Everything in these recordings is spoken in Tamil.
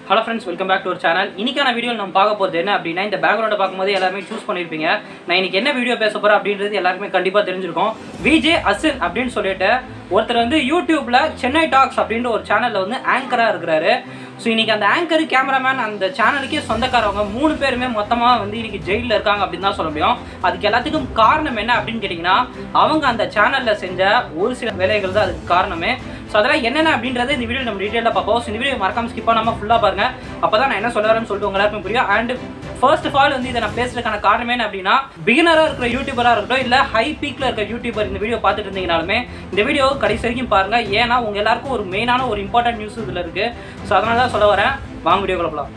hello friends welcome back to ஒரு சேனல் இன்னைக்கான வீடியோ நம்ம பார்க்க போகிறது என்ன அப்படின்னா இந்த பேக்ரவுண்டை பார்க்கும்போது எல்லாருமே சூஸ் பண்ணியிருப்பீங்க நான் இன்னைக்கு என்ன வீடியோ பேச போகிறேன் அப்படின்றது எல்லாருக்குமே கண்டிப்பாக தெரிஞ்சிருக்கும் விஜே அசின் அப்படின்னு சொல்லிட்டு ஒருத்தர் வந்து யூடியூப்ல சென்னை டாக்ஸ் அப்படின்ற ஒரு சேனலில் வந்து ஆங்கராக இருக்கிறாரு ஸோ இன்னைக்கு அந்த ஆங்கர் கேமராமேன் அந்த சேனலுக்கே சொந்தக்காரவங்க மூணு பேருமே மொத்தமாக வந்து இன்னைக்கு ஜெயிலில் இருக்காங்க அப்படின்னு தான் சொல்ல முடியும் அதுக்கு எல்லாத்துக்கும் காரணம் என்ன அப்படின்னு கேட்டிங்கன்னா அவங்க அந்த சேனலில் செஞ்ச ஒரு சில வேலைகள் தான் அதுக்கு காரணமே ஸோ அதெல்லாம் என்னென்ன அப்படின்றத இந்த வீடியோ நம்ம டீட்டெயிலாக பார்ப்போம் ஸோ இந்த வீடியோ மறக்காம ஸ்கிப் பண்ணாமல் ஃபுல்லாக பாருங்க அப்போ தான் நான் என்ன சொல்ல வரேன்னு சொல்லிட்டு உங்க எல்லாருக்கும் புரியும் அண்ட் ஃபர்ஸ்ட் ஆஃப் ஆல் வந்து இதை நான் பேசுறதுக்கான காரணம் என்ன அப்படின்னா பிகினராக இருக்கிற யூடியூபராக இருக்கட்டும் இல்லை ஹை பீக்கில் இருக்க யூடியூபர் இந்த வீடியோ பார்த்துட்டு இருந்தீங்கனாலுமே இந்த வீடியோ கடைசி வரைக்கும் பாருங்க ஏன்னா உங்க எல்லாருக்கும் ஒரு மெயினான ஒரு இம்பார்ட்டன்ட் நியூஸ் இதில் இருக்கு ஸோ அதனால தான் சொல்ல வரேன் வாங்க வீடியோ குழப்பலாம்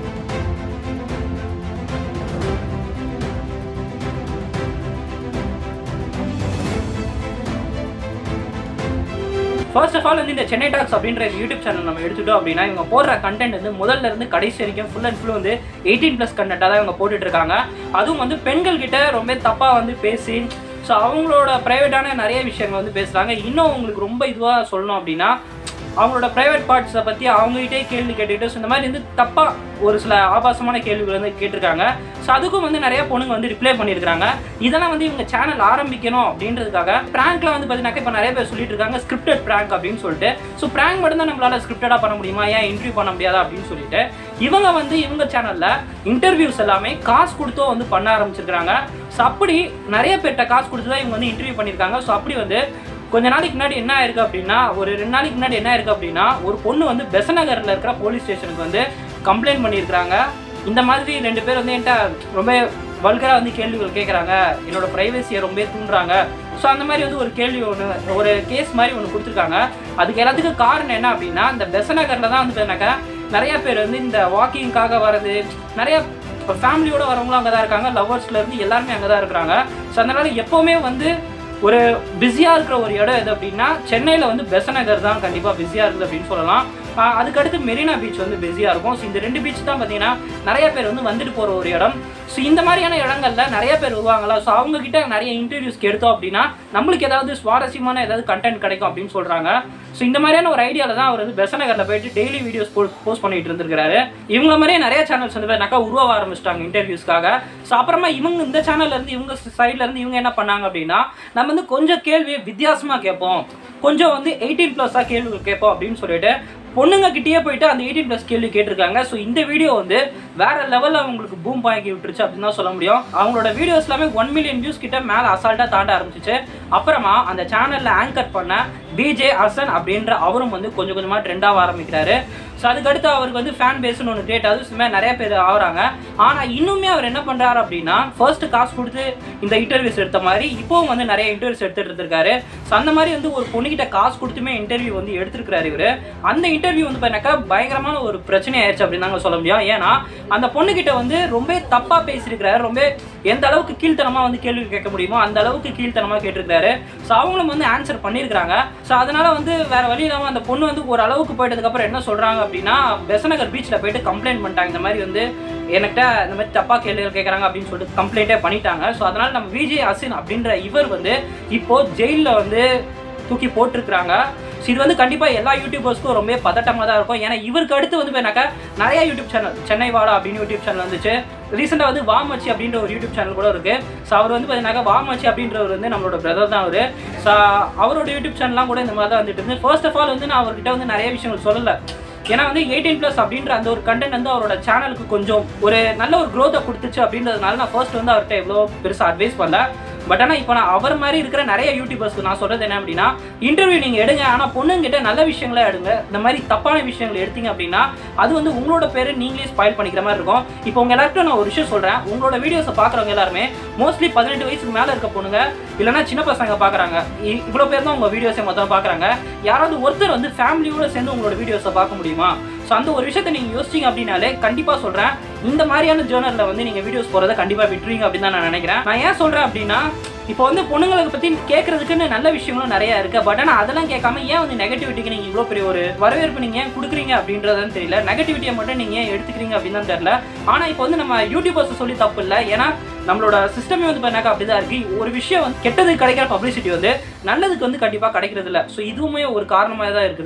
ஃபர்ஸ்ட் ஆஃப் ஆல் வந்து இந்த சென்னை டாக்ஸ் அப்படின்ற யூடியூப் சேனல் நம்ம எடுத்துட்டோம் அப்படின்னா இவங்க போடுற கண்டென்ட் வந்து முதல்ல இருந்து கடைசி வரைக்கும் ஃபுல் அண்ட் ஃபுல் வந்து எயிட்டீன் ப்ளஸ் கண்டென்ட்டாக தான் இவங்க போட்டுட்டு இருக்காங்க அதுவும் வந்து பெண்கள் கிட்ட ரொம்ப தப்பாக வந்து பேசி ஸோ அவங்களோட ப்ரைவேட்டான நிறைய விஷயங்கள் வந்து பேசுகிறாங்க இன்னும் உங்களுக்கு ரொம்ப இதுவாக சொல்லணும் அப்படின்னா அவங்களோட ப்ரைவேட் பார்ட்ஸை பற்றி அவங்ககிட்டே கேள்வி கேட்டுக்கிட்டு ஸோ இந்த மாதிரி வந்து தப்பாக ஒரு சில ஆபாசமான கேள்விகள் வந்து கேட்டிருக்காங்க ஸோ அதுக்கும் வந்து நிறைய பொண்ணுங்க வந்து ரிப்ளை பண்ணியிருக்காங்க இதெல்லாம் வந்து இவங்க சேனல் ஆரம்பிக்கணும் அப்படின்றதுக்காக ப்ராங்க்ல வந்து பார்த்தீங்கன்னா இப்போ நிறைய பேர் சொல்லிட்டு இருக்காங்க ஸ்கிரிப்டட் ப்ராங்க் அப்படின்னு சொல்லிட்டு ஸோ ப்ராங்க் மட்டும் தான் நம்மளால ஸ்கிரிப்டடாக பண்ண முடியுமா ஏன் இன்டர்வியூ பண்ண முடியாதா அப்படின்னு சொல்லிட்டு இவங்க வந்து இவங்க சேனலில் இன்டர்வியூஸ் எல்லாமே காசு கொடுத்தோ வந்து பண்ண ஆரம்பிச்சிருக்காங்க ஸோ அப்படி நிறைய பேர்கிட்ட காசு கொடுத்து தான் இவங்க வந்து இன்டர்வியூ பண்ணியிருக்காங்க ஸோ அப்படி வந்து கொஞ்ச நாளைக்கு முன்னாடி என்ன ஆயிருக்கு அப்படின்னா ஒரு ரெண்டு நாளைக்கு முன்னாடி என்ன ஆயிருக்கு அப்படின்னா ஒரு பொண்ணு வந்து பெசநகரில் இருக்கிற போலீஸ் ஸ்டேஷனுக்கு வந்து கம்ப்ளைண்ட் பண்ணியிருக்காங்க இந்த மாதிரி ரெண்டு பேர் வந்து என்கிட்ட ரொம்ப வல்கராக வந்து கேள்விகள் கேட்குறாங்க என்னோட ப்ரைவசியை ரொம்ப தூண்டுறாங்க ஸோ அந்த மாதிரி வந்து ஒரு கேள்வி ஒன்று ஒரு கேஸ் மாதிரி ஒன்று கொடுத்துருக்காங்க அதுக்கு எல்லாத்துக்கும் காரணம் என்ன அப்படின்னா இந்த பெசநகரில் தான் வந்து என்னக்கா நிறைய பேர் வந்து இந்த வாக்கிங்காக வர்றது நிறைய இப்போ ஃபேமிலியோட வரவங்களும் அங்கே தான் இருக்காங்க லவ்வர்ஸ்லேருந்து எல்லாருமே அங்கே தான் இருக்கிறாங்க ஸோ அதனால எப்போவுமே வந்து ஒரு பிஸியாக இருக்கிற ஒரு இடம் எது அப்படின்னா சென்னையில் வந்து பெசநகர் தான் கண்டிப்பாக பிஸியாக இருக்குது அப்படின்னு சொல்லலாம் ஆஹ் அதுக்கடுத்து மெரினா பீச் வந்து பிஸியாக இருக்கும் ஸோ இந்த ரெண்டு பீச் தான் பார்த்தீங்கன்னா நிறைய பேர் வந்து வந்துட்டு போகிற ஒரு இடம் ஸோ இந்த மாதிரியான இடங்கள்ல நிறைய பேர் வருவாங்களா ஸோ அவங்க கிட்ட நிறைய இன்டர்வியூஸ்க்கு எடுத்தோம் அப்படின்னா நம்மளுக்கு ஏதாவது சுவாரஸ்யமான ஏதாவது கண்டென்ட் கிடைக்கும் அப்படின்னு சொல்கிறாங்க ஸோ இந்த மாதிரியான ஒரு ஐடியாவில் தான் அவர் வந்து பெசநகரில் போயிட்டு டெய்லி வீடியோஸ் போஸ்ட் பண்ணிட்டு இருந்திருக்காரு இவங்க மாதிரியே நிறைய சேனல்ஸ் வந்து நக்கா உருவ ஆரம்பிச்சிட்டாங்க இன்டர்வியூஸ்க்காக ஸோ அப்புறமா இவங்க இந்த சேனல்ல இருந்து இவங்க சைட்ல இருந்து இவங்க என்ன பண்ணாங்க அப்படின்னா நம்ம வந்து கொஞ்சம் கேள்வியை வித்தியாசமா கேட்போம் கொஞ்சம் வந்து எயிட்டீன் ப்ளஸ்ஸாக கேள்விகள் கேட்போம் அப்படின்னு சொல்லிட்டு பொண்ணுங்க கிட்டேயே போயிட்டு அந்த எயிட்டீன் ப்ளஸ் கேள்வி கேட்டிருக்காங்க ஸோ இந்த வீடியோ வந்து வேற லெவலில் அவங்களுக்கு பூம் பாக்கி விட்டுருச்சு அப்படின்னு தான் சொல்ல முடியும் அவங்களோட வீடியோஸ் எல்லாமே ஒன் மில்லியன் வியூஸ் கிட்ட மேலே அசால்ட்டாக தாண்ட ஆரம்பிச்சிச்சு அப்புறமா அந்த சேனலில் ஆங்கர் பண்ண பிஜே ஹசன் அப்படின்ற அவரும் வந்து கொஞ்சம் கொஞ்சமாக ட்ரெண்டாக ஆரம்பிக்கிறாரு ஸோ அதுக்கடுத்து அவருக்கு வந்து ஃபேன் பேஸ்னு ஒன்று கிரியேட் ஆகுது சும்மா நிறைய பேர் ஆகுறாங்க ஆனால் இன்னுமே அவர் என்ன பண்ணுறாரு அப்படின்னா ஃபர்ஸ்ட் காசு கொடுத்து இந்த இன்டர்வியூஸ் எடுத்த மாதிரி இப்போவும் வந்து நிறைய இன்டர்வியூஸ் எடுத்துட்டு இருந்திருக்காரு ஸோ அந்த மாதிரி வந்து ஒரு பொண்ணுகிட்ட காசு கொடுத்துமே இன்டர்வியூ வந்து எடுத்திருக்கிறாரு இவர் அந்த இன்டர்வியூ வந்து பார்த்தீங்கன்னாக்கா பயங்கரமான ஒரு பிரச்சனை ஆயிடுச்சு அப்படின்னு தாங்க சொல்ல முடியும் ஏன்னா அந்த பொண்ணுகிட்ட வந்து ரொம்ப தப்பாக பேசியிருக்கிறாரு ரொம்ப எந்த அளவுக்கு கீழ்த்தனமாக வந்து கேள்வி கேட்க முடியுமோ அந்த அளவுக்கு கீழ்த்தனமாக கேட்டிருக்காரு ஸோ அவங்களும் வந்து ஆன்சர் பண்ணியிருக்காங்க ஸோ அதனால வந்து வேற வழி இல்லாமல் அந்த பொண்ணு வந்து ஒரு அளவுக்கு போயிட்டதுக்கப்புறம் என்ன சொல்கிறாங்க அப்படின்னா பெசநகர் பீச்சில் போயிட்டு கம்ப்ளைண்ட் பண்ணிட்டாங்க இந்த மாதிரி வந்து என்கிட்ட இந்த மாதிரி தப்பா கேள்விகள் கேட்குறாங்க அப்படின்னு சொல்லிட்டு கம்ப்ளைண்ட்டே பண்ணிட்டாங்க ஸோ அதனால நம்ம விஜய் அசின் அப்படின்ற இவர் வந்து இப்போ ஜெயிலில் வந்து தூக்கி போட்டிருக்கிறாங்க ஸோ இது வந்து கண்டிப்பாக எல்லா யூடியூபர்ஸ்க்கும் ரொம்ப பதட்டமாக தான் இருக்கும் ஏன்னா இவருக்கு அடுத்து வந்து என்னக்கா நிறைய யூடியூப் சேனல் சென்னை வாடா அப்படின்னு யூடியூப் சேனல் வந்துச்சு ரீசெண்டாக வந்து வாமச்சி அப்படின்ற ஒரு யூடியூப் சேனல் கூட இருக்கு ஸோ அவர் வந்து பார்த்தீங்கன்னா வாமச்சி அப்படின்றவர் வந்து நம்மளோட பிரதர் தான் அவர் ஸோ அவரோட யூடியூப் சேனல்லாம் கூட இந்த மாதிரி தான் வந்துட்டு இருந்து ஃபர்ஸ்ட் ஆஃப் ஆல் வந்து நான் அவர்கிட்ட வந்து நிறைய விஷயங்கள் சொல்லலை ஏன்னா வந்து எயிட்டீன் ப்ளஸ் அப்படின்ற அந்த ஒரு கண்டென்ட் வந்து அவரோட சேனலுக்கு கொஞ்சம் ஒரு நல்ல ஒரு க்ரோத்தை கொடுத்துச்சு அப்படின்றதுனால நான் ஃபர்ஸ்ட் வந்து அவர்கிட்ட எவ்வளோ பெருசாக அட்வைஸ் பண்ணல பட் ஆனால் இப்போ நான் அவர் மாதிரி இருக்கிற நிறைய யூடியூபர்ஸ்க்கு நான் சொல்கிறது என்ன அப்படின்னா இன்டர்வியூ நீங்கள் எடுங்க ஆனால் பொண்ணுங்கிட்ட நல்ல விஷயங்களே எடுங்க இந்த மாதிரி தப்பான விஷயங்களை எடுத்தீங்க அப்படின்னா அது வந்து உங்களோட பேரை நீங்களே ஸ்பாயில் பண்ணிக்கிற மாதிரி இருக்கும் இப்போ உங்க எல்லாருக்கும் நான் ஒரு விஷயம் சொல்கிறேன் உங்களோட வீடியோஸை பார்க்குறவங்க எல்லாருமே மோஸ்ட்லி பதினெட்டு வயசுக்கு மேலே இருக்க பொண்ணுங்க இல்லைனா சின்ன பசங்க பார்க்குறாங்க இவ்வளோ பேர் தான் உங்கள் வீடியோஸை மொத்தம் பார்க்குறாங்க யாராவது ஒருத்தர் வந்து ஃபேமிலியோட சேர்ந்து உங்களோட வீடியோஸை பார்க்க முடியுமா ஸோ அந்த ஒரு விஷயத்தை நீங்கள் யோசிச்சிங்க அப்படின்னாலே கண்டிப்பாக சொல்கிறேன் இந்த மாதிரியான ஜேர்னலில் வந்து நீங்கள் வீடியோஸ் போகிறத கண்டிப்பாக விட்டுருவீங்க அப்படின்னு தான் நான் நினைக்கிறேன் நான் ஏன் சொல்கிறேன் அப்படின்னா இப்போ வந்து பொண்ணுங்களை பற்றி கேட்கறதுக்குன்னு நல்ல விஷயங்களும் நிறைய இருக்கு பட் ஆனால் அதெல்லாம் கேட்காம ஏன் வந்து நெகட்டிவிட்டிக்கு நீங்கள் இவ்வளோ பெரிய ஒரு வரவேற்பு நீங்கள் ஏன் கொடுக்குறீங்க அப்படின்றதுன்னு தெரியல நெகட்டிவிட்டியை மட்டும் நீங்கள் ஏன் எடுத்துக்கிறீங்க அப்படின்னு தான் தெரியல ஆனால் இப்போ வந்து நம்ம யூடியூபர்ஸ் சொல்லி தப்பு இல்லை ஏன்னா நம்மளோட சிஸ்டமே வந்து பண்ணாக்க அப்படிதான் இருக்கு ஒரு விஷயம் வந்து கெட்டதுக்கு கிடைக்கிற பப்ளிசிட்டி வந்து நல்லதுக்கு வந்து கண்டிப்பாக கிடைக்கிறது இல்லை ஸோ இதுவுமே ஒரு காரணமாக தான் இருக்குது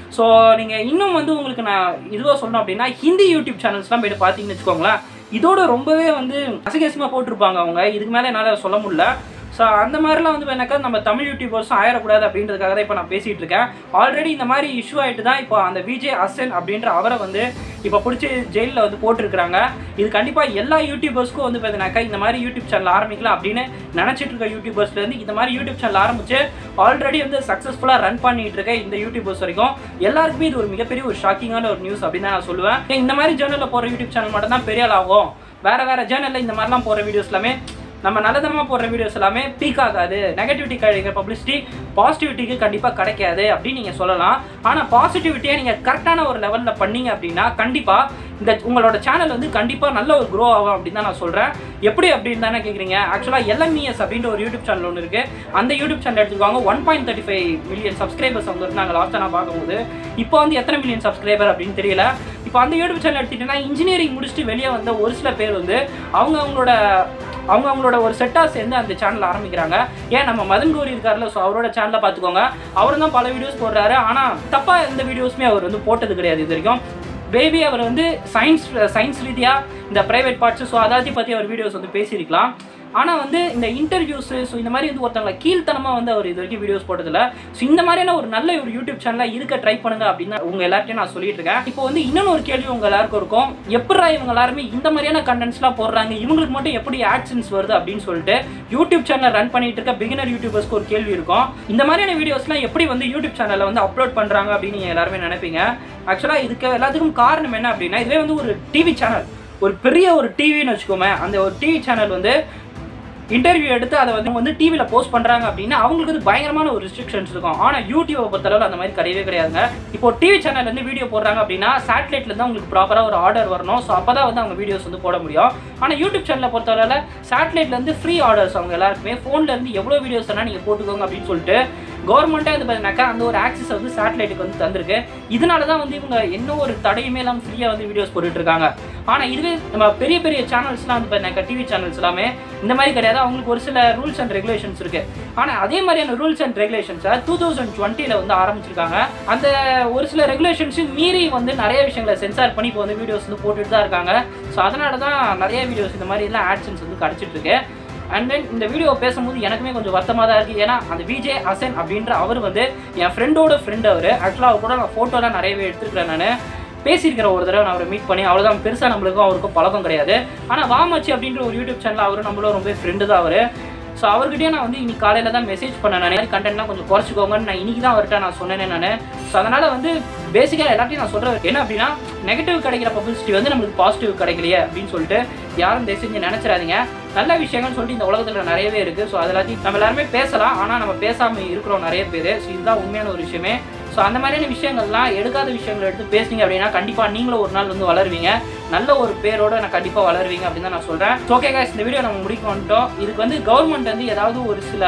ஸோ நீங்கள் இன்னும் வந்து உங்களுக்கு நான் இதுவாக சொல்லணும் அப்படின்னா ஹிந்தி யூடியூப் சேனல்ஸ்லாம் போயிட்டு பார்த்தீங்கன்னு வச்சுக்கோங்களேன் இதோட ரொம்பவே வந்து அசிகசியமாக போட்டிருப்பாங்க அவங்க இதுக்கு மேலே என்னால் சொல்ல முடியல ஸோ அந்த மாதிரிலாம் வந்து என்னக்கா நம்ம தமிழ் யூடியூபர்ஸும் ஆயிடக்கூடாது அப்படின்றதுக்காக தான் இப்போ நான் பேசிகிட்டு இருக்கேன் ஆல்ரெடி இந்த மாதிரி இஷ்யூ ஆகிட்டு தான் இப்போ அந்த விஜய் அசன் அப்படின்ற அவரை வந்து இப்போ பிடிச்சி ஜெயிலில் வந்து போட்டிருக்கிறாங்க இது கண்டிப்பாக எல்லா யூடியூபர்ஸ்க்கும் வந்து பார்த்தீங்கன்னாக்கா இந்த மாதிரி யூடியூப் சேனல் ஆரம்பிக்கலாம் அப்படின்னு நினச்சிட்டு இருக்க யூடியூபர்ஸ்லேருந்து இந்த மாதிரி யூடியூப் சேனல் ஆரம்பிச்சு ஆல்ரெடி வந்து சக்ஸஸ்ஃபுல்லாக ரன் பண்ணிட்டு இருக்க இந்த யூடியூபர்ஸ் வரைக்கும் எல்லாருக்குமே இது ஒரு மிகப்பெரிய ஒரு ஷாக்கிங்கான ஒரு நியூஸ் அப்படின்னு தான் நான் சொல்லுவேன் ஏன் இந்த மாதிரி சேனலில் போகிற யூடியூப் சேனல் மட்டும் தான் பெரிய ஆள் ஆகும் வேற வேற சேனலில் இந்த மாதிரிலாம் போகிற வீடியோஸ் எல்லாமே நம்ம நல்லதனமாக போடுற வீடியோஸ் எல்லாமே பீக் ஆகாது நெகட்டிவிட்டி கிடைக்கிற பப்ளிசிட்டி பாசிட்டிவிட்டிக்கு கண்டிப்பாக கிடைக்காது அப்படின்னு நீங்கள் சொல்லலாம் ஆனால் பாசிட்டிவிட்டியை நீங்கள் கரெக்டான ஒரு லெவலில் பண்ணீங்க அப்படின்னா கண்டிப்பாக இந்த உங்களோட சேனல் வந்து கண்டிப்பாக நல்ல ஒரு க்ரோ ஆகும் அப்படின்னு தான் நான் சொல்கிறேன் எப்படி அப்படின்னு தானே கேட்குறீங்க ஆக்சுவலாக எல்எம்இஎஸ் அப்படின்ற ஒரு யூடியூப் சேனல் ஒன்று இருக்குது அந்த யூடியூப் சேனல் எடுத்துக்குவாங்க one point thirty five million subscribers வந்து இருந்தாங்க லாஸ்ட்டாக நான் பார்க்கும்போது இப்போ வந்து எத்தனை மில்லியன் சப்ஸ்கிரைபர் அப்படின்னு தெரியல இப்போ அந்த யூடியூப் சேனல் எடுத்துக்கிட்டீங்கன்னா இன்ஜினியரிங் முடிச்சுட்டு வெளியே வந்த ஒரு சில பேர் வந்து அவங்க அவங்களோட அவங்க அவங்களோட ஒரு செட்டாக சேர்ந்து அந்த சேனல் ஆரம்பிக்கிறாங்க ஏன் நம்ம மதன் கௌரி இருக்கார்ல ஸோ அவரோட சேனலை பார்த்துக்கோங்க அவர் தான் பல வீடியோஸ் போடுறாரு ஆனால் தப்பாக எந்த வீடியோஸுமே அவர் வந்து போட்டது கிடையாது இது வரைக்கும் பேபி அவர் வந்து சயின்ஸ் சயின்ஸ் ரீதியாக இந்த ப்ரைவேட் பார்ட்ஸ் ஸோ அதாச்சும் பற்றி அவர் வீடியோஸ் வந்து பேசியிருக்கலாம் ஆனால் வந்து இந்த இன்டர்வியூஸு ஸோ இந்த மாதிரி வந்து ஒருத்தவங்களை கீழ்த்தனமாக வந்து அவர் இது வரைக்கும் வீடியோஸ் போட்டதில்ல ஸோ இந்த மாதிரியான ஒரு நல்ல ஒரு யூடியூப் சேனலாக இருக்க ட்ரை பண்ணுங்க அப்படின்னு உங்க எல்லார்ட்டையும் நான் சொல்லிட்டு இருக்கேன் இப்போ வந்து இன்னொன்று ஒரு கேள்வி உங்க எல்லாருக்கும் இருக்கும் எப்படா இவங்க எல்லாருமே இந்த மாதிரியான கண்டென்ட்ஸ்லாம் போடுறாங்க இவங்களுக்கு மட்டும் எப்படி ஆக்ஷன்ஸ் வருது அப்படின்னு சொல்லிட்டு யூடியூப் சேனல் ரன் பண்ணிட்டு இருக்க பிகினர் யூடியூபர்ஸ்க்கு ஒரு கேள்வி இருக்கும் இந்த மாதிரியான வீடியோஸ்லாம் எப்படி வந்து யூடியூப் சேனலில் வந்து அப்லோட் பண்ணுறாங்க அப்படின்னு நீங்கள் எல்லாருமே நினைப்பீங்க ஆக்சுவலாக இதுக்கு எல்லாத்துக்கும் காரணம் என்ன அப்படின்னா இதுவே வந்து ஒரு டிவி சேனல் ஒரு பெரிய ஒரு டிவின்னு வச்சுக்கோமே அந்த ஒரு டிவி சேனல் வந்து இன்டர்வியூ எடுத்து அதை வந்து வந்து டிவியில் போஸ்ட் பண்ணுறாங்க அப்படின்னா அவங்களுக்கு வந்து பயங்கரமான ஒரு ரெஸ்ட்ரிக்ஷன்ஸ் இருக்கும் ஆனால் யூடியூப்பை பொறுத்தளவு அந்த மாதிரி கிடையவே கிடையாதுங்க இப்போ டிவி சேனல் வந்து வீடியோ போடுறாங்க அப்படின்னா சேட்டலைட்ல இருந்து அவங்களுக்கு ப்ராப்பராக ஒரு ஆர்டர் வரணும் ஸோ அப்போ தான் வந்து அவங்க வீடியோஸ் வந்து போட முடியும் ஆனால் யூடியூப் சேனலை பொறுத்தளவில் சேட்டலைட்லேருந்து ஃப்ரீ ஆர்டர்ஸ் அவங்க எல்லாருக்குமே ஃபோன்ல இருந்து எவ்வளோ வீடியோஸ் வேணால் நீங்கள் போட்டுக்கோங்க அப்படின்னு சொல்லிட்டு கவர்மெண்ட்டே வந்து பார்த்தீங்கன்னாக்கா அந்த ஒரு ஆக்சஸ் வந்து சேட்டலைட்டுக்கு வந்து தந்திருக்கு இதனால தான் வந்து இவங்க என்ன ஒரு தடையுமே இல்லாமல் ஃப்ரீயாக வந்து வீடியோஸ் போட்டுட்டு இருக்காங்க ஆனால் இதுவே நம்ம பெரிய பெரிய சேனல்ஸ்லாம் வந்து பார்த்தீங்கன்னாக்கா டிவி சேனல்ஸ் எல்லாமே இந்த மாதிரி கிடையாது அவங்களுக்கு ஒரு சில ரூல்ஸ் அண்ட் ரெகுலேஷன்ஸ் இருக்கு ஆனால் அதே மாதிரியான ரூல்ஸ் அண்ட் ரெகுலேஷன்ஸை டூ தௌசண்ட் டுவெண்ட்டியில் வந்து ஆரம்பிச்சிருக்காங்க அந்த ஒரு சில ரெகுலேஷன்ஸும் மீறி வந்து நிறைய விஷயங்களை சென்சார் பண்ணி இப்போ வந்து வீடியோஸ் வந்து போட்டுட்டு தான் இருக்காங்க ஸோ அதனால தான் நிறைய வீடியோஸ் இந்த மாதிரி எல்லாம் ஆக்ஷன்ஸ் வந்து கிடச்சிட்டு இருக்கு அண்ட் தென் இந்த வீடியோ பேசும்போது எனக்குமே கொஞ்சம் வருத்தமாக தான் இருக்குது ஏன்னா அந்த விஜய் அசன் அப்படின்ற அவர் வந்து என் ஃப்ரெண்டோட ஃப்ரெண்ட் அவர் ஆக்சுவலாக அவர் கூட நான் ஃபோட்டோலாம் நிறையவே எடுத்துருக்கிறேன் நான் பேசியிருக்கிற ஒரு தடவை நான் அவரை மீட் பண்ணி அவ்வளோதான் பெருசாக நம்மளுக்கும் அவருக்கும் பழக்கம் கிடையாது ஆனால் வாமச்சி அப்படின்ற ஒரு யூடியூப் சேனல் அவரும் நம்மளும் ரொம்ப ஃப்ரெண்டு தான் அவர் ஸோ அவர்கிட்டயே நான் வந்து இன்னைக்கு காலையில் தான் மெசேஜ் பண்ணேன் நான் கண்டென்ட்லாம் கொஞ்சம் குறைச்சிக்கோங்கன்னு நான் இன்னைக்கு தான் அவர்கிட்ட நான் சொன்னேன் நான் ஸோ அதனால் வந்து பேசிக்காக எல்லாத்தையும் நான் சொல்கிறது என்ன அப்படின்னா நெகட்டிவ் கிடைக்கிற பப்ளிசிட்டி வந்து நம்மளுக்கு பாசிட்டிவ் கிடைக்கலையே அப்படின்னு சொல்லிட்டு யாரும் தயவு செஞ்சு நினச்சிடாதீங்க நல்ல விஷயங்கள்னு சொல்லிட்டு இந்த உலகத்தில் நிறையவே இருக்குது ஸோ அது எல்லாத்தையும் நம்ம எல்லாருமே பேசலாம் ஆனால் நம்ம பேசாமல் இருக்கிறோம் நிறைய பேர் ஸோ இதுதான் உண்மையான ஒரு விஷயமே ஸோ அந்த மாதிரியான விஷயங்கள்லாம் எடுக்காத விஷயங்களை எடுத்து பேசுனீங்க அப்படின்னா கண்டிப்பாக நீங்களும் ஒரு நாள் வந்து வளருவீங்க நல்ல ஒரு பேரோட நான் கண்டிப்பாக வளருவீங்க அப்படின்னு தான் நான் சொல்கிறேன் ஓகே guys இந்த வீடியோ நம்ம முடிக்க வந்துட்டோம் இதுக்கு வந்து கவர்மெண்ட் வந்து ஏதாவது ஒரு சில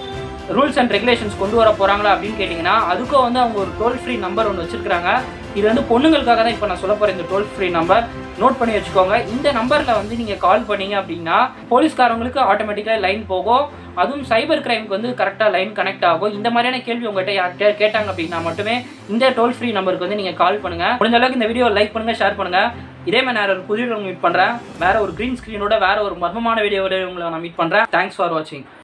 ரூல்ஸ் அண்ட் ரெகுலேஷன்ஸ் கொண்டு வர போகிறாங்களா அப்படின்னு கேட்டிங்கன்னா அதுக்கும் வந்து அவங்க ஒரு டோல் ஃப்ரீ நம்பர் ஒன்று வச்சிருக்காங்க இது வந்து பொண்ணுங்களுக்காக தான் இப்போ நான் சொல்ல போகிறேன் இந்த டோல் ஃப்ரீ நம்பர் நோட் பண்ணி வச்சுக்கோங்க இந்த நம்பரில் வந்து நீங்கள் கால் பண்ணீங்க அப்படின்னா போலீஸ்காரங்களுக்கு ஆட்டோமேட்டிக்காக லைன் போகும் அதுவும் சைபர் கிரைமுக்கு வந்து கரெக்டாக லைன் கனெக்ட் ஆகும் இந்த மாதிரியான கேள்வி உங்கள்கிட்ட யார்கிட்ட கேட்டாங்க அப்படின்னா மட்டுமே இந்த டோல் ஃப்ரீ நம்பருக்கு வந்து நீங்கள் கால் பண்ணுங்கள் முடிஞ்ச அளவுக்கு இந்த வீடியோ லைக் பண்ணுங்கள் ஷேர் பண்ணுங்கள் இதே மாதிரி நான் ஒரு புதிய மீட் பண்ணுறேன் வேற ஒரு க்ரீன் ஸ்க்ரீனோட வேற ஒரு மர்மமான வீடியோவோட உங்களை நான் மீட் பண்ணுறேன் தேங்க்ஸ் ஃபார் வாட்சிங்